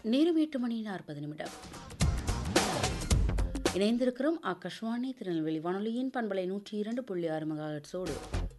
நேரம் எட்டு மணி நாற்பது நிமிடம் இணைந்திருக்கிறோம் ஆகாஷ்வாணி திருநெல்வேலி வானொலியின் பண்பலை நூற்றி இரண்டு புள்ளி ஆறு மெகாஹெட்ஸோடு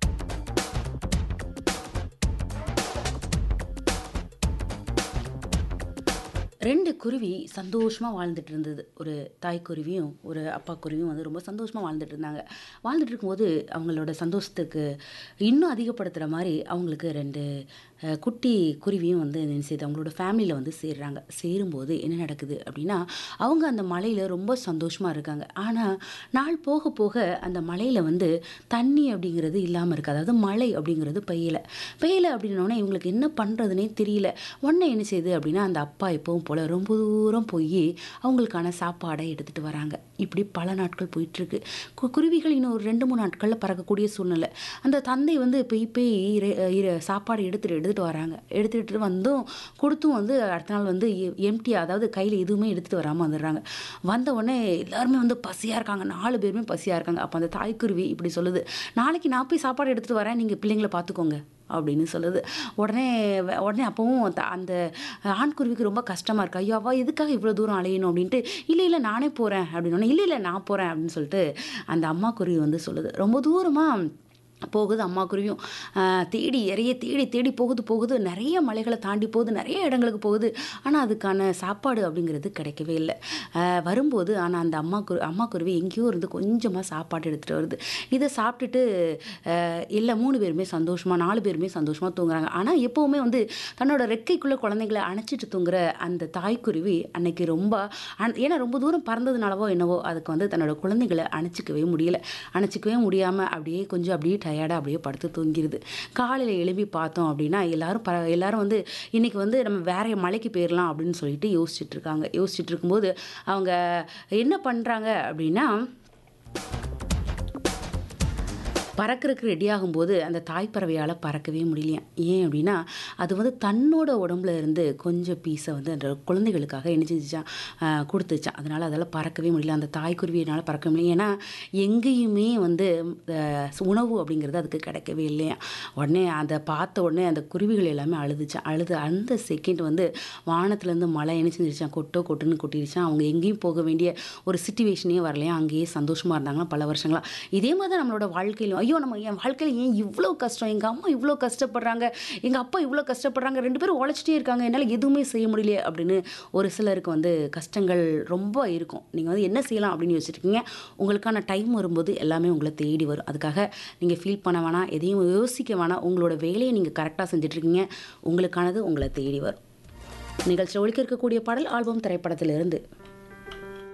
ரெண்டு குருவி சந்தோஷமாக வாழ்ந்துட்டு இருந்தது ஒரு தாய்க்குருவியும் ஒரு அப்பா குருவியும் வந்து ரொம்ப சந்தோஷமாக வாழ்ந்துட்டு இருந்தாங்க வாழ்ந்துட்டு இருக்கும்போது அவங்களோட சந்தோஷத்துக்கு இன்னும் அதிகப்படுத்துகிற மாதிரி அவங்களுக்கு ரெண்டு அஹ், குட்டி குருவியும் வந்து என்ன செய்யுது அவங்களோட ஃபேமிலியில் வந்து சேர்றாங்க சேரும்போது என்ன நடக்குது அப்படின்னா அவங்க அந்த மலையில் ரொம்ப சந்தோஷமாக இருக்காங்க ஆனால் நாள் போக போக அந்த மலையில் வந்து தண்ணி அப்படிங்கிறது இல்லாமல் இருக்குது அதாவது மழை அப்படிங்கிறது பெய்யலை பெய்யலை அப்படின்னோடனே இவங்களுக்கு என்ன பண்ணுறதுனே தெரியல உடனே என்ன செய்யுது அப்படின்னா அந்த அப்பா எப்பவும் போல் ரொம்ப தூரம் போய் அவங்களுக்கான சாப்பாடை எடுத்துகிட்டு வராங்க இப்படி பல நாட்கள் போயிட்டுருக்கு கு குருவிகள் இன்னும் ஒரு ரெண்டு மூணு நாட்களில் பறக்கக்கூடிய சூழ்நிலை அந்த தந்தை வந்து போய் போய் இர- இர- சாப்பாடு எடுத்துகிட்டு எடுத்துகிட்டு வராங்க எடுத்துகிட்டு வந்தும் கொடுத்தும் வந்து அடுத்த நாள் வந்து எம்டி அதாவது கையில் எதுவுமே எடுத்துகிட்டு வராமல் வந்துடுறாங்க வந்த உடனே எல்லாருமே வந்து பசியாக இருக்காங்க நாலு பேருமே பசியாக இருக்காங்க அப்போ அந்த தாய்க்குருவி இப்படி சொல்லுது நாளைக்கு நான் போய் சாப்பாடு எடுத்துகிட்டு வரேன் நீங்கள் பிள்ளைங்களை பார்த்துக்கோங்க அப்படின்னு சொல்லுது உடனே வ- உடனே அப்பவும் த- அந்த ஆண்குருவிக்கு ரொம்ப கஷ்டமாக இருக்கு ஐயோ அவள் எதுக்காக இவ்வளோ தூரம் அலையணும் அப்படின்ட்டு இல்லை இல்லை நானே போகிறேன் அப்படின்னு இல்லை இல்லை நான் போகிறேன் அப்படின்னு சொல்லிட்டு அந்த அம்மா குருவி வந்து சொல்லுது ரொம்ப தூரமாக போகுது அம்மா குருவியும் ஆஹ், தேடி இறைய தேடி தேடி போகுது போகுது நிறைய மலைகளை தாண்டி போகுது நிறைய இடங்களுக்கு போகுது ஆனால் அதுக்கான சாப்பாடு அப்படிங்கிறது கிடைக்கவே இல்லை ஆஹ், வரும்போது ஆனால் அந்த அம்மா குரு அம்மா குருவி எங்கேயோ இருந்து கொஞ்சமாக சாப்பாடு எடுத்துகிட்டு வருது இதை சாப்பிட்டுட்டு ஆஹ், எல்லா மூணு பேருமே சந்தோஷமாக நாலு பேருமே சந்தோஷமாக தூங்குறாங்க ஆனால் எப்போவுமே வந்து தன்னோட ரெக்கைக்குள்ளே குழந்தைங்களை அணைச்சிட்டு தூங்குற அந்த தாய்க்குருவி அன்னைக்கு ரொம்ப அன்- ஏன்னா ரொம்ப தூரம் பறந்ததுனாலவோ என்னவோ அதுக்கு வந்து தன்னோட குழந்தைகளை அணைச்சிக்கவே முடியல அணைச்சிக்கவே முடியாமல் அப்படியே கொஞ்சம் அப்படியே டயர்டாக அப்படியே படுத்து தூங்கிடுது காலையில் எழுப்பி பார்த்தோம் அப்படின்னா எல்லாரும் ப எல்லாரும் வந்து இன்னைக்கு வந்து நம்ம வேற மலைக்கு போயிடலாம் அப்படின்னு சொல்லிட்டு யோசிச்சுட்டு இருக்காங்க யோசிச்சுட்டு இருக்கும்போது அவங்க என்ன பண்ணுறாங்க அப்படின்னா பறக்கிறதுக்கு ரெடி ஆகும்போது அந்த தாய் பறவையால் பறக்கவே முடியலையாம் ஏன் அப்படின்னா அது வந்து தன்னோட உடம்புல இருந்து கொஞ்சம் பீஸை வந்து அந்த குழந்தைகளுக்காக என்ன செஞ்சுச்சான் ஆஹ் கொடுத்துச்சான் அதனால் அதால் பறக்கவே முடியல அந்த தாய்க்குருவியினால் பறக்க முடியல ஏன்னா எங்கேயுமே வந்து ஆஹ் உணவு அப்படிங்கிறது அதுக்கு கிடைக்கவே இல்லையா உடனே அதை பார்த்த உடனே அந்த குருவிகள் எல்லாமே அழுதுச்சான் அழுது அந்த செகண்ட் வந்து வானத்துலேருந்து மழை என்ன செஞ்சிருச்சான் கொட்டோ கொட்டுன்னு கொட்டிருச்சான் அவங்க எங்கேயும் போக வேண்டிய ஒரு சுச்சுவேஷனே வரலையா அங்கேயே சந்தோஷமாக இருந்தாங்களா பல வருஷங்களா இதே மாதிரி தான் நம்மளோட வாழ்க்கையிலும் ஐயோ நம்ம என் வாழ்க்கையில் ஏன் இவ்வளோ கஷ்டம் எங்கள் அம்மா இவ்வளோ கஷ்டப்படுறாங்க எங்கள் அப்பா இவ்வளோ கஷ்டப்படுறாங்க ரெண்டு பேரும் உழைச்சிட்டே இருக்காங்க என்னால் எதுவுமே செய்ய முடியலையே அப்படின்னு ஒரு சிலருக்கு வந்து கஷ்டங்கள் ரொம்ப இருக்கும் நீங்கள் வந்து என்ன செய்யலாம் அப்படின்னு யோசிச்சிருக்கீங்க உங்களுக்கான டைம் வரும்போது எல்லாமே உங்களை தேடி வரும் அதுக்காக நீங்கள் ஃபீல் பண்ண வேணாம் எதையும் யோசிக்க வேணாம் உங்களோட வேலையை நீங்கள் கரெக்டாக செஞ்சுட்ருக்கீங்க உங்களுக்கானது உங்களை தேடி வரும் நிகழ்ச்சியில் ஒழிக்க இருக்கக்கூடிய பாடல் ஆல்பம் திரைப்படத்திலிருந்து